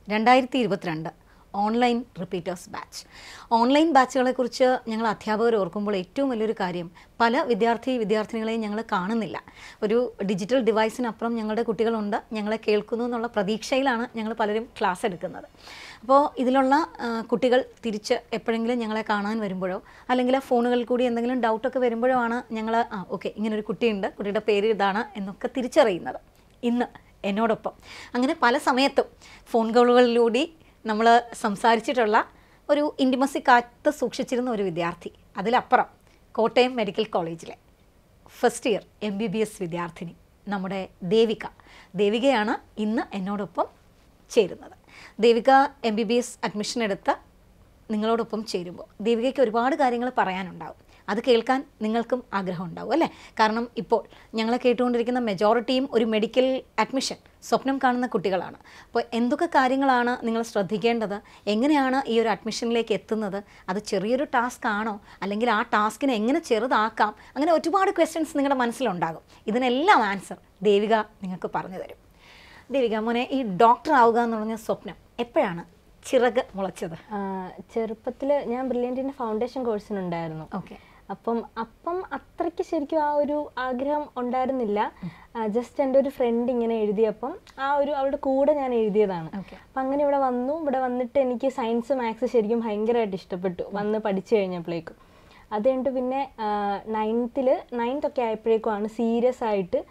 രണ്ടായിരത്തി ഇരുപത്തിരണ്ട് online repeaters batch online ബാച്ചുകളെക്കുറിച്ച് ഞങ്ങൾ അധ്യാപകർ ഓർക്കുമ്പോൾ ഏറ്റവും വലിയൊരു കാര്യം പല വിദ്യാർത്ഥി വിദ്യാർത്ഥിനികളെയും ഞങ്ങൾ കാണുന്നില്ല ഒരു ഡിജിറ്റൽ ഡിവൈസിനപ്പുറം ഞങ്ങളുടെ കുട്ടികളുണ്ട് ഞങ്ങളെ കേൾക്കുന്നു എന്നുള്ള പ്രതീക്ഷയിലാണ് ഞങ്ങൾ പലരും ക്ലാസ് എടുക്കുന്നത് അപ്പോൾ ഇതിലുള്ള ആ, കുട്ടികൾ തിരിച്ച് എപ്പോഴെങ്കിലും ഞങ്ങളെ കാണാൻ വരുമ്പോഴോ അല്ലെങ്കിൽ ആ ഫോണുകളിൽ കൂടി എന്തെങ്കിലും ഡൗട്ടൊക്കെ വരുമ്പോഴോ ആണ് ഞങ്ങൾ ആ ഓക്കെ ഇങ്ങനൊരു കുട്ടിയുണ്ട് കുട്ടിയുടെ പേര് ഇതാണ് എന്നൊക്കെ തിരിച്ചറിയുന്നത് ഇന്ന് എന്നോടൊപ്പം അങ്ങനെ പല സമയത്തും ഫോൺ കോളുകളിലൂടെ നമ്മൾ സംസാരിച്ചിട്ടുള്ള ഒരു ഇൻറ്റിമസി കാത്ത് സൂക്ഷിച്ചിരുന്ന ഒരു വിദ്യാർത്ഥി അതിലപ്പുറം കോട്ടയം മെഡിക്കൽ കോളേജിലെ first year M B B S വിദ്യാർത്ഥിനി നമ്മുടെ ദേവിക ദേവികയാണ് ഇന്ന് എന്നോടൊപ്പം ചേരുന്നത് Devika M B B S admission എടുത്ത നിങ്ങളോടൊപ്പം ചേരുമ്പോൾ ദേവികയ്ക്ക് ഒരുപാട് കാര്യങ്ങൾ പറയാനുണ്ടാവും അത് കേൾക്കാൻ നിങ്ങൾക്കും ആഗ്രഹം ഉണ്ടാവും അല്ലേ കാരണം ഇപ്പോൾ ഞങ്ങളെ കേട്ടുകൊണ്ടിരിക്കുന്ന മെജോറിറ്റിയും ഒരു മെഡിക്കൽ അഡ്മിഷൻ സ്വപ്നം കാണുന്ന കുട്ടികളാണ് അപ്പോൾ എന്തൊക്കെ കാര്യങ്ങളാണ് നിങ്ങൾ ശ്രദ്ധിക്കേണ്ടത് എങ്ങനെയാണ് ഈ ഒരു അഡ്മിഷനിലേക്ക് എത്തുന്നത് അത് ചെറിയൊരു ടാസ്ക് ആണോ അല്ലെങ്കിൽ ആ ടാസ്കിനെ എങ്ങനെ ചെറുതാക്കാം അങ്ങനെ ഒരുപാട് ക്വസ്റ്റ്യൻസ് നിങ്ങളുടെ മനസ്സിലുണ്ടാകും ഇതിനെല്ലാം ആൻസർ ദേവിക നിങ്ങൾക്ക് പറഞ്ഞു തരും ദേവിക മോനെ ഈ ഡോക്ടർ ആവുക എന്ന് പറഞ്ഞ സ്വപ്നം എപ്പോഴാണ് ചിറക് മുളച്ചത് ചെറുപ്പത്തിൽ ഞാൻ ബ്രില്യൻറ്റിൻ്റെ ഫൗണ്ടേഷൻ കോഴ്സിനുണ്ടായിരുന്നു ഓക്കെ അപ്പം അപ്പം അത്രയ്ക്ക് ശരിക്കും ആ ഒരു ആഗ്രഹം ഉണ്ടായിരുന്നില്ല ജസ്റ്റ് എൻ്റെ ഒരു ഫ്രണ്ട് ഇങ്ങനെ എഴുതിയപ്പം ആ ഒരു അവളുടെ കൂടെ ഞാൻ എഴുതിയതാണ് ഓക്കെ അപ്പം അങ്ങനെ ഇവിടെ വന്നു ഇവിടെ വന്നിട്ട് എനിക്ക് സയൻസ് മാത്സ് ശരിക്കും ഭയങ്കരമായിട്ട് ഇഷ്ടപ്പെട്ടു വന്ന് പഠിച്ചു കഴിഞ്ഞപ്പോഴേക്കും അത് കഴിഞ്ഞിട്ട് പിന്നെ നയൻത്തിൽ നയൻത്ത് ഒക്കെ ആയപ്പോഴേക്കുമാണ് സീരിയസ് ആയിട്ട്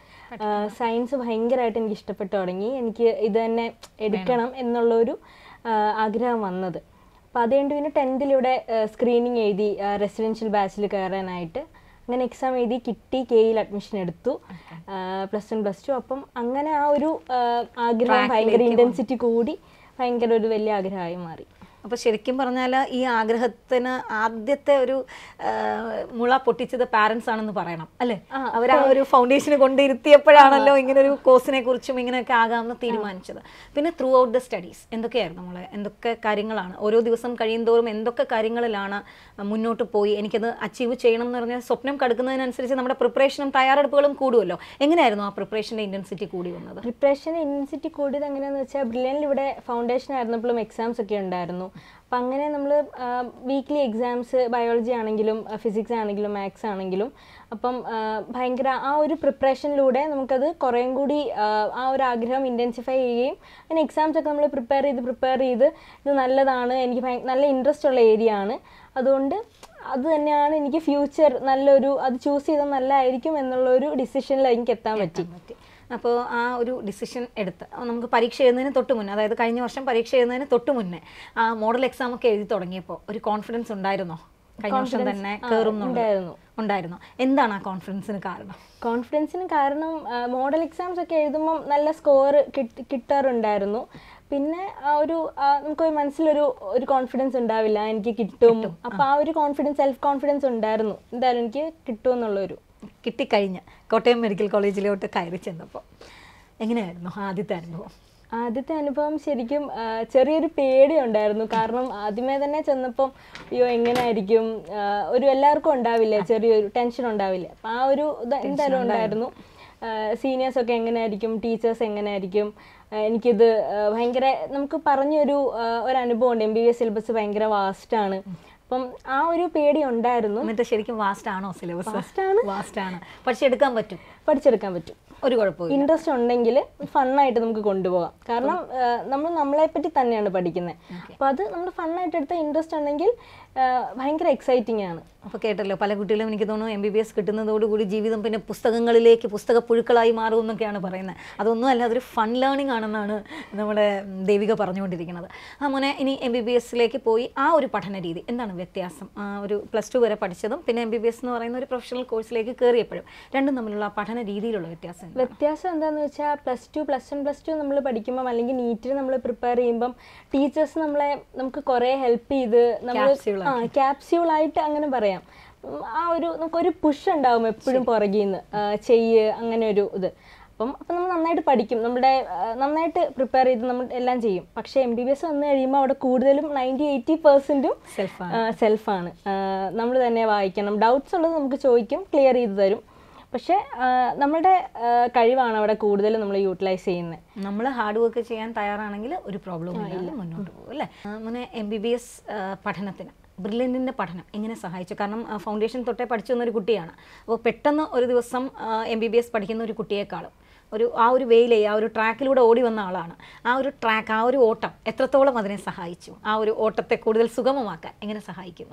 സയൻസ് ഭയങ്കരമായിട്ട് എനിക്ക് ഇഷ്ടപ്പെട്ടു തുടങ്ങി എനിക്ക് ഇത് തന്നെ എടുക്കണം എന്നുള്ളൊരു ആ, ആഗ്രഹം വന്നത് അപ്പോൾ അത് കഴിഞ്ഞിട്ട് പിന്നെ ടെൻത്തിലിവിടെ സ്ക്രീനിങ് എഴുതി റെസിഡൻഷ്യൽ ബാച്ചിൽ കയറാനായിട്ട് അങ്ങനെ എക്സാം എഴുതി കിട്ടി കെയിൽ അഡ്മിഷൻ എടുത്തു പ്ലസ് വൺ പ്ലസ് ടു അപ്പം അങ്ങനെ ആ ഒരു ആ, ആഗ്രഹം ഭയങ്കര ഇൻറ്റൻസിറ്റി കൂടി ഭയങ്കര ഒരു വലിയ ആഗ്രഹമായി മാറി അപ്പോൾ ശരിക്കും പറഞ്ഞാൽ ഈ ആഗ്രഹത്തിന് ആദ്യത്തെ ഒരു ആ, മുള പൊട്ടിച്ചത് പാരൻസ് ആണെന്ന് പറയണം അല്ലേ അവർ ആ ഒരു ഫൗണ്ടേഷന് കൊണ്ടിരുത്തിയപ്പോഴാണല്ലോ ഇങ്ങനെ ഒരു കോഴ്സിനെ കുറിച്ചും ഇങ്ങനെയൊക്കെ ആകാമെന്ന് തീരുമാനിച്ചത് പിന്നെ ത്രൂ ഔട്ട് ദ സ്റ്റഡീസ് എന്തൊക്കെയായിരുന്നു നമ്മളെ എന്തൊക്കെ കാര്യങ്ങളാണ് ഓരോ ദിവസം കഴിയുന്തോറും എന്തൊക്കെ കാര്യങ്ങളിലാണ് മുന്നോട്ട് പോയി എനിക്കത് അച്ചീവ് ചെയ്യണം എന്ന് പറഞ്ഞാൽ സ്വപ്നം കടുക്കുന്നതിനനുസരിച്ച് നമ്മുടെ പ്രിപ്പറേഷനും തയ്യാറെടുപ്പുകളും കൂടുമല്ലോ എങ്ങനെയായിരുന്നു ആ പ്രിപ്പറേഷൻ്റെ ഇൻറ്റൻസിറ്റി കൂടി വന്നത് പ്രിപ്പറേഷൻ ഇൻറ്റൻസിറ്റി കൂടിയത് എങ്ങനെയാണെന്ന് വെച്ചാൽ ബ്രില്യനിൽ ഇവിടെ ഫൗണ്ടേഷൻ ആയിരുന്നപ്പോഴും എക്സാംസ് ഒക്കെ ഉണ്ടായിരുന്നു അപ്പം അങ്ങനെ നമ്മൾ വീക്ക്ലി എക്സാംസ് ബയോളജി ആണെങ്കിലും ഫിസിക്സ് ആണെങ്കിലും മാത്സ് ആണെങ്കിലും അപ്പം ആ, ഭയങ്കര ആ ഒരു പ്രിപ്പറേഷനിലൂടെ നമുക്കത് കുറേയും കൂടി ആ, ആ ഒരു ആഗ്രഹം ഇൻറ്റൻസിഫൈ ചെയ്യുകയും അങ്ങനെ എക്സാംസ് ഒക്കെ നമ്മൾ പ്രിപ്പയർ ചെയ്ത് പ്രിപ്പയർ ചെയ്ത് ഇത് നല്ലതാണ് എനിക്ക് ഭയ- നല്ല ഇൻട്രസ്റ്റ് ഉള്ള ഏരിയ ആണ് അതുകൊണ്ട് അത് തന്നെയാണ് എനിക്ക് ഫ്യൂച്ചർ നല്ലൊരു അത് ചൂസ് ചെയ്താൽ നല്ലതായിരിക്കും എന്നുള്ള ഒരു ഡിസിഷനിൽ എനിക്ക് എത്താൻ പറ്റി പറ്റി അപ്പോൾ ആ ഒരു ഡിസിഷൻ എടുത്ത് ആ നമുക്ക് പരീക്ഷ എഴുതുന്നതിന് തൊട്ട് മുന്നേ അതായത് കഴിഞ്ഞ വർഷം പരീക്ഷ എഴുതുന്നതിന് തൊട്ട് മുന്നേ ആ മോഡൽ എക്സാം ഒക്കെ എഴുതി തുടങ്ങിയപ്പോൾ ഒരു കോൺഫിഡൻസ് ഉണ്ടായിരുന്നോ കഴിഞ്ഞ വർഷം തന്നെ കയറും എന്നുള്ളത്? ഉണ്ടായിരുന്നു. ഉണ്ടായിരുന്നോ എന്താണ് ആ കോൺഫിഡൻസിന് കാരണം കോൺഫിഡൻസിന് കാരണം മോഡൽ എക്സാംസ് ഒക്കെ എഴുതുമ്പം നല്ല സ്കോർ കിട്ടാറുണ്ടായിരുന്നു പിന്നെ ആ ഒരു ആ, നമുക്കൊരു മനസ്സിലൊരു ഒരു കോൺഫിഡൻസ് ഉണ്ടാവില്ല എനിക്ക് കിട്ടും അപ്പൊ ആ ഒരു കോൺഫിഡൻസ് സെൽഫ് കോൺഫിഡൻസ് ഉണ്ടായിരുന്നു എന്തായാലും എനിക്ക് കിട്ടും എന്നുള്ളൊരു കിട്ടിക്കഴിഞ്ഞ് കോട്ടയം മെഡിക്കൽ കോളേജിലോട്ട് കയറി ചെന്നപ്പോൾ എങ്ങനെയായിരുന്നു ആദ്യത്തെ അനുഭവം ആദ്യത്തെ അനുഭവം ശരിക്കും ആ, ചെറിയൊരു പേടി ഉണ്ടായിരുന്നു കാരണം ആദ്യമേ തന്നെ ചെന്നപ്പം അയ്യോ എങ്ങനെയായിരിക്കും ആ, ഒരു എല്ലാവർക്കും ഉണ്ടാവില്ലേ ചെറിയൊരു ടെൻഷൻ ഉണ്ടാവില്ലേ അപ്പം ആ ഒരു ഇത് എന്തായാലും ഉണ്ടായിരുന്നു സീനിയേഴ്സ് ഒക്കെ എങ്ങനെയായിരിക്കും ടീച്ചേഴ്സ് എങ്ങനെയായിരിക്കും ആ, എനിക്കിത് ആ, ഭയങ്കര നമുക്ക് പറഞ്ഞൊരു ആ, ഒരു അനുഭവം ഉണ്ട് M B B S syllabus ഭയങ്കര വാസ്റ്റാണ് അപ്പം ആ ഒരു പേടി ഉണ്ടായിരുന്നു എന്നിട്ട് ശരിക്കും വാസ്റ്റ് ആണോ സിലബസ് Vast ആണ്. വാസ്റ്റ് ആണ് പഠിച്ചെടുക്കാൻ പറ്റും പഠിച്ചെടുക്കാൻ പറ്റും ഒരു കുഴപ്പമില്ല ഇൻട്രസ്റ്റ് ഉണ്ടെങ്കിൽ ഫണ്ണായിട്ട് നമുക്ക് കൊണ്ടുപോകാം കാരണം നമ്മൾ നമ്മളെ പറ്റി തന്നെയാണ് പഠിക്കുന്നത് അപ്പൊ അത് നമ്മൾ ഫണ്ണായിട്ട് എടുത്ത ഇൻട്രസ്റ്റ് ഉണ്ടെങ്കിൽ ആ, ഭയങ്കര എക്സൈറ്റിംഗ് ആണ് അപ്പോൾ കേട്ടല്ലോ പല കുട്ടികളും എനിക്ക് തോന്നുന്നു എം ബി ബി എസ് കിട്ടുന്നതോടുകൂടി ജീവിതം പിന്നെ പുസ്തകങ്ങളിലേക്ക് പുസ്തക പുഴുക്കളായി മാറും എന്നൊക്കെയാണ് പറയുന്നത് അതൊന്നും അല്ല അതൊരു ഫൺ ലേണിംഗ് ആണെന്നാണ് നമ്മുടെ ഉം, ദേവിക പറഞ്ഞുകൊണ്ടിരിക്കുന്നത് ആ മോനെ ഇനി എം ബി ബി എസിലേക്ക് പോയി ആ ഒരു പഠന രീതി എന്താണ് വ്യത്യാസം ആ ഒരു പ്ലസ് ടു വരെ പഠിച്ചതും പിന്നെ എം ബി ബി എസ് എന്ന് പറയുന്ന ഒരു പ്രൊഫഷണൽ കോഴ്സിലേക്ക് കയറിയപ്പോഴും രണ്ടും തമ്മിലുള്ള പഠന രീതിയിലുള്ള വ്യത്യാസം എന്താണ്? വ്യത്യാസം എന്താണെന്ന് വെച്ചാൽ plus two plus one plus two നമ്മൾ പഠിക്കുമ്പം അല്ലെങ്കിൽ നീറ്റിന് നമ്മൾ പ്രിപ്പയർ ചെയ്യുമ്പം ടീച്ചേഴ്സ് നമ്മളെ നമുക്ക് കുറേ ഹെൽപ്പ് ചെയ്ത് നമ്മൾ Capsule ആ ക്യാപ്സ്യൂൾ ആയിട്ട് അങ്ങനെ പറയാം ഉം, ആ ഒരു നമുക്കൊരു പുഷ് ഉണ്ടാവും എപ്പോഴും പുറകിൽ നിന്ന് ചെയ്യ് അങ്ങനെ ഒരു ഇത് അപ്പം അപ്പം നമ്മൾ നന്നായിട്ട് പഠിക്കും നമ്മുടെ ആ, നന്നായിട്ട് പ്രിപ്പയർ ചെയ്ത് നമ്മൾ എല്ലാം ചെയ്യും പക്ഷേ എം ബി ബി എസ് വന്നു കഴിയുമ്പോൾ അവിടെ കൂടുതലും നയൻറ്റി എയ്റ്റി പെർസെൻറ്റും Self സെൽഫാണ് നമ്മൾ തന്നെ വായിക്കണം ഡൗട്ട്സ് ഉള്ളത് നമുക്ക് ചോദിക്കും ക്ലിയർ ചെയ്ത് തരും പക്ഷേ ആ, നമ്മുടെ ആ, കഴിവാണ് അവിടെ കൂടുതൽ നമ്മൾ യൂട്ടിലൈസ് ചെയ്യുന്നത് നമ്മൾ ഹാർഡ് വർക്ക് ചെയ്യാൻ തയ്യാറാണെങ്കിൽ ഒരു പ്രോബ്ലവും ഇല്ലാതെ മുന്നോട്ട് പോകും അല്ലേ ആ, മോനെ എം ബി ബി എസ് പഠനത്തിന് ബ്രില്യൻറ്റിൻ്റെ പഠനം എങ്ങനെ സഹായിച്ചു കാരണം ഫൗണ്ടേഷൻ തൊട്ടേ പഠിച്ചു വന്നൊരു കുട്ടിയാണ് അപ്പോൾ പെട്ടെന്ന് ഒരു ദിവസം എം ബി ബി എസ് പഠിക്കുന്ന ഒരു കുട്ടിയെക്കാളും ഒരു ആ ഒരു വേയിലേ ആ ഒരു ട്രാക്കിലൂടെ ഓടി വന്ന ആളാണ് ആ ഒരു ട്രാക്ക് ആ ഒരു ഓട്ടം എത്രത്തോളം അതിനെ സഹായിച്ചു ആ ഒരു ഓട്ടത്തെ കൂടുതൽ സുഗമമാക്കാൻ എങ്ങനെ സഹായിക്കുന്നു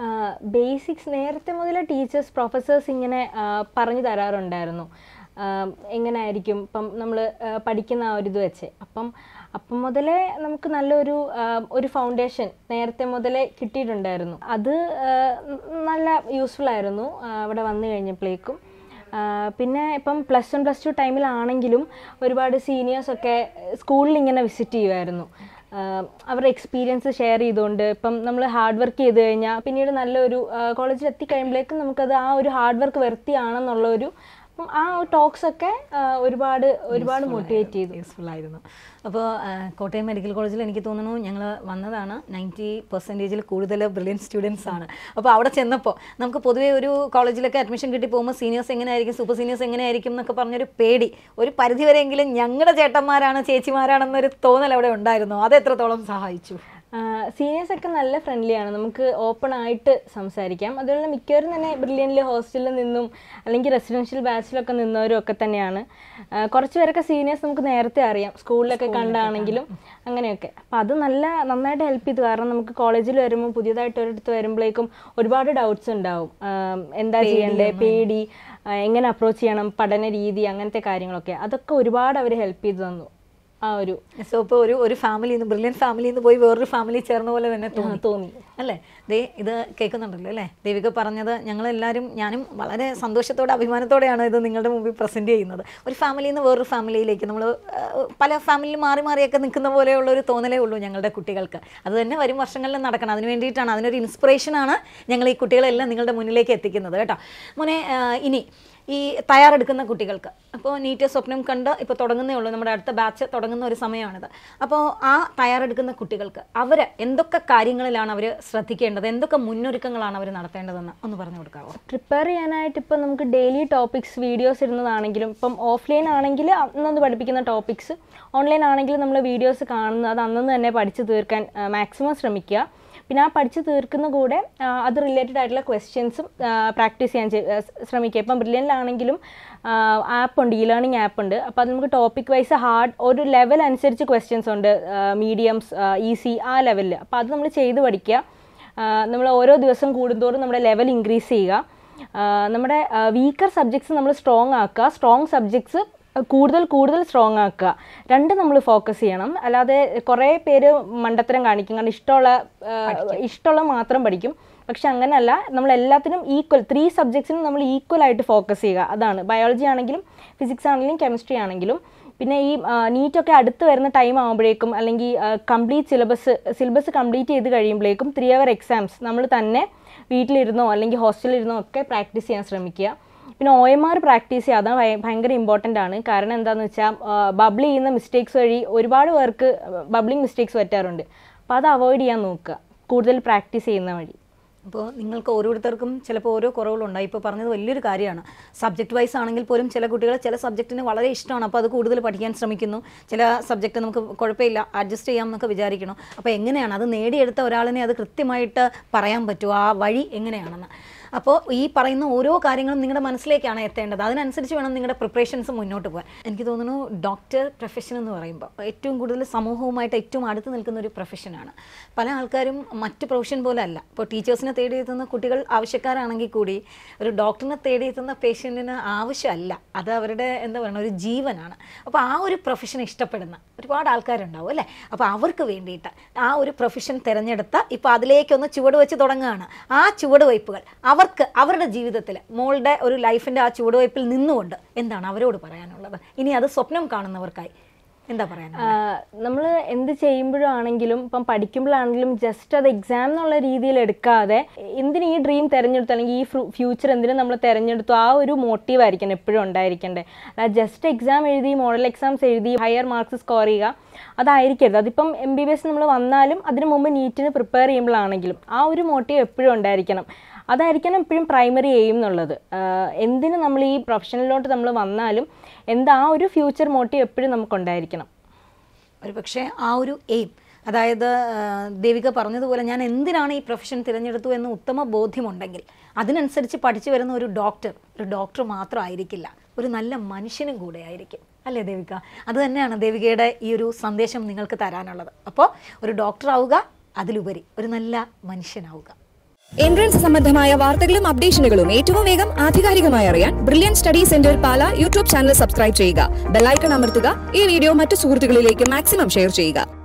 ബേസിക്സ് നേരത്തെ മുതലേ ടീച്ചേഴ്സ് പ്രൊഫസേഴ്സ് ഇങ്ങനെ ആ, പറഞ്ഞു തരാറുണ്ടായിരുന്നു ആ, എങ്ങനെയായിരിക്കും ഇപ്പം നമ്മൾ പഠിക്കുന്ന ആ ഒരു ഇത് വെച്ച് അപ്പം അപ്പം മുതലേ നമുക്ക് നല്ലൊരു ആ, ഒരു ഫൗണ്ടേഷൻ നേരത്തെ മുതലേ കിട്ടിയിട്ടുണ്ടായിരുന്നു അത് ആ, നല്ല യൂസ്ഫുൾ ആയിരുന്നു ആ, അവിടെ വന്നു കഴിഞ്ഞപ്പോഴേക്കും ആ, പിന്നെ ഇപ്പം പ്ലസ് വൺ പ്ലസ് ടു ടൈമിലാണെങ്കിലും ഒരുപാട് സീനിയേഴ്സൊക്കെ സ്കൂളിൽ ഇങ്ങനെ വിസിറ്റ് ചെയ്യുമായിരുന്നു ആഹ് അവരുടെ എക്സ്പീരിയൻസ് ഷെയർ ചെയ്തുകൊണ്ട് ഇപ്പം നമ്മൾ ഹാർഡ് വർക്ക് ചെയ്ത് കഴിഞ്ഞാൽ പിന്നീട് നല്ലൊരു കോളേജിൽ എത്തിക്കഴിയുമ്പോഴേക്കും നമുക്കത് ആ ഒരു ഹാർഡ് വർക്ക് വെറുത്തിയാണെന്നുള്ള ഒരു അപ്പം ആ ടോക്സ് ഒക്കെ ആഹ് ഒരുപാട് ഒരുപാട് മോട്ടിവേറ്റ് ചെയ്തു യൂസ്ഫുൾ ആയിരുന്നു അപ്പോൾ കോട്ടയം മെഡിക്കൽ കോളേജിൽ എനിക്ക് തോന്നുന്നു ഞങ്ങൾ വന്നതാണ് നയൻറ്റി പെർസെൻറ്റേജിൽ കൂടുതൽ ബ്രില്യൻ സ്റ്റുഡൻസ് ആണ് അപ്പോൾ അവിടെ ചെന്നപ്പോൾ നമുക്ക് പൊതുവേ ഒരു കോളേജിലൊക്കെ അഡ്മിഷൻ കിട്ടി പോകുമ്പോൾ സീനിയേഴ്സ് എങ്ങനെയായിരിക്കും സൂപ്പർ സീനിയേഴ്സ് എങ്ങനെയായിരിക്കും എന്നൊക്കെ പറഞ്ഞൊരു പേടി ഒരു പരിധിവരെയെങ്കിലും ഞങ്ങളുടെ ചേട്ടന്മാരാണ് ചേച്ചിമാരാണെന്നൊരു തോന്നൽ അവിടെ ഉണ്ടായിരുന്നു അത് എത്രത്തോളം സഹായിച്ചു സീനിയേഴ്സ് ഒക്കെ നല്ല ഫ്രണ്ട്ലിയാണ് നമുക്ക് ഓപ്പൺ ആയിട്ട് സംസാരിക്കാം അതുപോലെ മിക്കവരും തന്നെ ബ്രില്യനിൽ ഹോസ്റ്റലിൽ നിന്നും അല്ലെങ്കിൽ റെസിഡൻഷ്യൽ ബാച്ചിലൊക്കെ നിന്നവരും ഒക്കെ തന്നെയാണ് ആ, കുറച്ച് പേരൊക്കെ സീനിയേഴ്സ് നമുക്ക് നേരത്തെ അറിയാം സ്കൂളിലൊക്കെ കണ്ടാണെങ്കിലും അങ്ങനെയൊക്കെ അപ്പം അത് നല്ല നന്നായിട്ട് ഹെൽപ്പ് ചെയ്തു കാരണം നമുക്ക് കോളേജിൽ വരുമ്പോൾ പുതിയതായിട്ട് ഒരിടത്ത് വരുമ്പോഴേക്കും ഒരുപാട് ഡൗട്ട്സ് ഉണ്ടാവും ആ, എന്താ ചെയ്യണ്ടേ പേടി ആ, എങ്ങനെ അപ്രോച്ച് ചെയ്യണം പഠന രീതി അങ്ങനത്തെ കാര്യങ്ങളൊക്കെ അതൊക്കെ ഒരുപാട് അവർ ഹെൽപ്പ് ചെയ്തു തന്നു ആ ഒരു സോ ഇപ്പോൾ ഒരു ഒരു ഫാമിലിയിൽ നിന്ന് ബ്രില്യൻ ഫാമിലിയിൽ നിന്ന് പോയി വേറൊരു ഫാമിലി ചേർന്ന പോലെ തന്നെ തോന്നി തോന്നി അല്ലേ ദേ ഇത് കേൾക്കുന്നുണ്ടല്ലോ അല്ലേ ദേവിക പറഞ്ഞത് ഞങ്ങളെല്ലാവരും ഞാനും വളരെ സന്തോഷത്തോടെ അഭിമാനത്തോടെയാണ് ഇത് നിങ്ങളുടെ മുമ്പിൽ പ്രസൻറ്റ് ചെയ്യുന്നത് ഒരു ഫാമിലിയിൽ നിന്ന് വേറൊരു ഫാമിലിയിലേക്ക് നമ്മൾ പല ഫാമിലിയിൽ മാറി മാറിയൊക്കെ നിൽക്കുന്ന പോലെയുള്ള ഒരു തോന്നലേ ഉള്ളൂ ഞങ്ങളുടെ കുട്ടികൾക്ക് അത് തന്നെ വരും വർഷങ്ങളിൽ നടക്കണം അതിന് വേണ്ടിയിട്ടാണ് അതിനൊരു ഇൻസ്പിറേഷനാണ് ഞങ്ങൾ ഈ കുട്ടികളെല്ലാം നിങ്ങളുടെ മുന്നിലേക്ക് എത്തിക്കുന്നത് കേട്ടോ മോനെ ആ, ഇനി ഈ തയ്യാറെടുക്കുന്ന കുട്ടികൾക്ക് അപ്പോൾ നീറ്റ് സ്വപ്നം കണ്ട് ഇപ്പോൾ തുടങ്ങുന്നേ ഉള്ളൂ നമ്മുടെ അടുത്ത ബാച്ച് തുടങ്ങുന്ന ഒരു സമയമാണിത് അപ്പോൾ ആ തയ്യാറെടുക്കുന്ന കുട്ടികൾക്ക് അവർ എന്തൊക്കെ കാര്യങ്ങളിലാണ് അവർ ശ്രദ്ധിക്കേണ്ടത് എന്തൊക്കെ മുന്നൊരുക്കങ്ങളാണ് അവർ നടത്തേണ്ടതെന്ന് ഒന്ന് പറഞ്ഞു കൊടുക്കാമോ പ്രിപ്പയർ ചെയ്യാനായിട്ട് ഇപ്പം നമുക്ക് ഡെയിലി ടോപ്പിക്സ് വീഡിയോസ് ഇടുന്നതാണെങ്കിലും ഇപ്പം ഓഫ്ലൈൻ ആണെങ്കിൽ അന്നൊന്ന് പഠിപ്പിക്കുന്ന ടോപ്പിക്സ് ഓൺലൈൻ ആണെങ്കിൽ നമ്മൾ വീഡിയോസ് കാണുന്നത് അത് അന്നന്ന് തന്നെ പഠിച്ചു തീർക്കാൻ മാക്സിമം ശ്രമിക്കുക പിന്നെ ആ പഠിച്ചു തീർക്കുന്ന കൂടെ ആ, അത് റിലേറ്റഡ് ആയിട്ടുള്ള ക്വസ്റ്റ്യൻസും പ്രാക്ടീസ് ചെയ്യാൻ ചെ- ആ, ശ്രമിക്കുക ഇപ്പം ബ്രില്യനിലാണെങ്കിലും ആപ്പ് ഉണ്ട് ഇ ലേണിംഗ് ആപ്പ് ഉണ്ട് അപ്പോൾ അത് നമുക്ക് ടോപ്പിക് വൈസ് ഹാർഡ് ഒരു ലെവൽ അനുസരിച്ച് ക്വസ്റ്റ്യൻസ് ഉണ്ട് മീഡിയംസ് ഈസി ആ ലെവലിൽ അപ്പോൾ അത് നമ്മൾ ചെയ്ത് പഠിക്കുക നമ്മൾ ഓരോ ദിവസം കൂടുന്തോറും നമ്മുടെ ലെവൽ ഇൻക്രീസ് ചെയ്യുക ആ, നമ്മുടെ വീക്കർ സബ്ജക്ട്സ് നമ്മൾ സ്ട്രോങ് ആക്കുക സ്ട്രോങ് സബ്ജക്ട്സ് കൂടുതൽ കൂടുതൽ സ്ട്രോങ് ആക്കുക രണ്ട് നമ്മൾ ഫോക്കസ് ചെയ്യണം അല്ലാതെ കുറേ പേര് മണ്ടത്തരം കാണിക്കും കാരണം ഇഷ്ടമുള്ള ആ, ഇഷ്ടമുള്ള മാത്രം പഠിക്കും പക്ഷെ അങ്ങനെയല്ല നമ്മൾ എല്ലാത്തിനും ഈക്വൽ ത്രീ സബ്ജക്ട്സിനും നമ്മൾ ഈക്വൽ ആയിട്ട് ഫോക്കസ് ചെയ്യുക അതാണ് ബയോളജി ആണെങ്കിലും ഫിസിക്സ് ആണെങ്കിലും കെമിസ്ട്രി ആണെങ്കിലും പിന്നെ ഈ നീറ്റൊക്കെ അടുത്ത് വരുന്ന ടൈം ആകുമ്പോഴേക്കും അല്ലെങ്കിൽ കംപ്ലീറ്റ് സിലബസ് സിലബസ് കംപ്ലീറ്റ് ചെയ്ത് കഴിയുമ്പോഴേക്കും ത്രീ അവർ എക്സാംസ് നമ്മൾ തന്നെ വീട്ടിലിരുന്നോ അല്ലെങ്കിൽ ഹോസ്റ്റലിൽ ഇരുന്നോ ഒക്കെ പ്രാക്ടീസ് ചെയ്യാൻ ശ്രമിക്കുക പിന്നെ ഒ എം ആർ പ്രാക്ടീസ് ചെയ്യുക അതാണ് ഭയ- ഭയങ്കര ഇമ്പോർട്ടൻ്റ് ആണ് കാരണം എന്താണെന്ന് വെച്ചാൽ ബബിൾ ചെയ്യുന്ന മിസ്റ്റേക്സ് വഴി ഒരുപാട് പേർക്ക് ബബ്ലിംഗ് മിസ്റ്റേക്സ് പറ്റാറുണ്ട് അപ്പോൾ അത് അവോയ്ഡ് ചെയ്യാൻ നോക്കുക കൂടുതൽ പ്രാക്ടീസ് ചെയ്യുന്ന വഴി അപ്പോൾ നിങ്ങൾക്ക് ഓരോരുത്തർക്കും ചിലപ്പോൾ ഓരോ കുറവുകളുണ്ടായി ഇപ്പോൾ പറഞ്ഞത് വലിയൊരു കാര്യമാണ് സബ്ജക്റ്റ് വൈസ് ആണെങ്കിൽ പോലും ചില കുട്ടികൾ ചില സബ്ജക്റ്റിന് വളരെ ഇഷ്ടമാണ് അപ്പോൾ അത് കൂടുതൽ പഠിക്കാൻ ശ്രമിക്കുന്നു ചില സബ്ജക്റ്റ് നമുക്ക് കുഴപ്പമില്ല അഡ്ജസ്റ്റ് ചെയ്യാം എന്നൊക്കെ വിചാരിക്കണം അപ്പോൾ എങ്ങനെയാണ് അത് നേടിയെടുത്ത ഒരാളിനെ അത് കൃത്യമായിട്ട് പറയാൻ പറ്റുമോ ആ വഴി എങ്ങനെയാണെന്ന് അപ്പോൾ ഈ പറയുന്ന ഓരോ കാര്യങ്ങളും നിങ്ങളുടെ മനസ്സിലേക്കാണ് എത്തേണ്ടത് അതിനനുസരിച്ച് വേണം നിങ്ങളുടെ പ്രിപ്പറേഷൻസ് മുന്നോട്ട് പോകാൻ എനിക്ക് തോന്നുന്നു ഡോക്ടർ പ്രൊഫഷൻ എന്ന് പറയുമ്പോൾ ഏറ്റവും കൂടുതൽ സമൂഹവുമായിട്ട് ഏറ്റവും അടുത്ത് നിൽക്കുന്ന ഒരു പ്രൊഫഷനാണ് പല ആൾക്കാരും മറ്റ് പ്രൊഫഷൻ പോലെ അല്ല ഇപ്പോൾ ടീച്ചേഴ്സിനെ തേടിയെത്തുന്ന കുട്ടികൾ ആവശ്യക്കാരാണെങ്കിൽ കൂടി ഒരു ഡോക്ടറിനെ തേടിയെത്തുന്ന പേഷ്യൻറ്റിന് ആവശ്യമല്ല അത് അവരുടെ എന്താ പറയുക ഒരു ജീവനാണ് അപ്പോൾ ആ ഒരു പ്രൊഫഷൻ ഇഷ്ടപ്പെടുന്ന ഒരുപാട് ആൾക്കാരുണ്ടാവും അല്ലേ അപ്പോൾ അവർക്ക് വേണ്ടിയിട്ട് ആ ഒരു പ്രൊഫഷൻ തിരഞ്ഞെടുത്ത ഇപ്പോൾ അതിലേക്കൊന്ന് ചുവട് വെച്ച് തുടങ്ങുകയാണ് ആ ചുവട് വയ്പ്പുകൾ അവർക്ക് അവരുടെ ജീവിതത്തിൽ മോളുടെ ഒരു ലൈഫിൻ്റെ ആ ചുവടുവയ്പ്പിൽ നിന്നുകൊണ്ട് എന്താണ് അവരോട് പറയാനുള്ളത് ഇനി അത് സ്വപ്നം കാണുന്നവർക്കായി എന്താ പറയാനുള്ളത് നമ്മൾ എന്ത് ചെയ്യുമ്പോഴാണെങ്കിലും ഇപ്പം പഠിക്കുമ്പോഴാണെങ്കിലും ജസ്റ്റ് അത് എക്സാം എന്നുള്ള രീതിയിൽ എടുക്കാതെ എന്തിന് ഈ ഡ്രീം തിരഞ്ഞെടുത്തു അല്ലെങ്കിൽ ഈ ഫ്യൂച്ചർ എന്തിനു നമ്മൾ തിരഞ്ഞെടുത്തു ആ ഒരു മോട്ടീവ് ആയിരിക്കണം എപ്പോഴും ഉണ്ടായിരിക്കണ്ടേ അല്ല ജസ്റ്റ് എക്സാം എഴുതി മോഡൽ എക്സാംസ് എഴുതി ഹയർ മാർക്സ് സ്കോർ ചെയ്യുക അതായിരിക്കരുത് അതിപ്പം എം ബി ബി എസ് നമ്മൾ വന്നാലും അതിന് മുമ്പ് നീറ്റിന് പ്രിപ്പയർ ചെയ്യുമ്പോഴാണെങ്കിലും ആ ഒരു മോട്ടീവ് എപ്പോഴും ഉണ്ടായിരിക്കണം അതായിരിക്കണം എപ്പോഴും പ്രൈമറി എയിം എന്നുള്ളത് ആഹ് എന്തിന് നമ്മൾ ഈ പ്രൊഫഷനിലോട്ട് നമ്മൾ വന്നാലും എന്താ ആ ഒരു ഫ്യൂച്ചർ മോട്ടീവ് എപ്പോഴും നമുക്കുണ്ടായിരിക്കണം ഒരു പക്ഷേ ആ ഒരു എയിം അതായത് ആ, ദേവിക പറഞ്ഞതുപോലെ ഞാൻ എന്തിനാണ് ഈ പ്രൊഫഷൻ തിരഞ്ഞെടുത്തു എന്ന് ഉത്തമ ബോധ്യമുണ്ടെങ്കിൽ അതിനനുസരിച്ച് പഠിച്ചു വരുന്ന ഒരു ഡോക്ടർ ഒരു ഡോക്ടർ മാത്രമായിരിക്കില്ല ഒരു നല്ല മനുഷ്യനും കൂടെ ആയിരിക്കും അല്ലേ ദേവിക അത് തന്നെയാണ് ദേവികയുടെ ഈ ഒരു സന്ദേശം നിങ്ങൾക്ക് തരാനുള്ളത് അപ്പോൾ ഒരു ഡോക്ടർ ആവുക അതിലുപരി ഒരു നല്ല മനുഷ്യനാവുക എൻട്രൻസ് സംബന്ധമായ വാർത്തകളും അപ്ഡേഷനുകളും ഏറ്റവും വേഗം ആധികാരികമായി അറിയാൻ Brilliant study centre Pala YouTube channel subscribe ചെയ്യുക ബെല്ലൈക്കൺ അമർത്തുക ഈ വീഡിയോ മറ്റു സുഹൃത്തുക്കളിലേക്ക് മാക്സിമം ഷെയർ ചെയ്യുക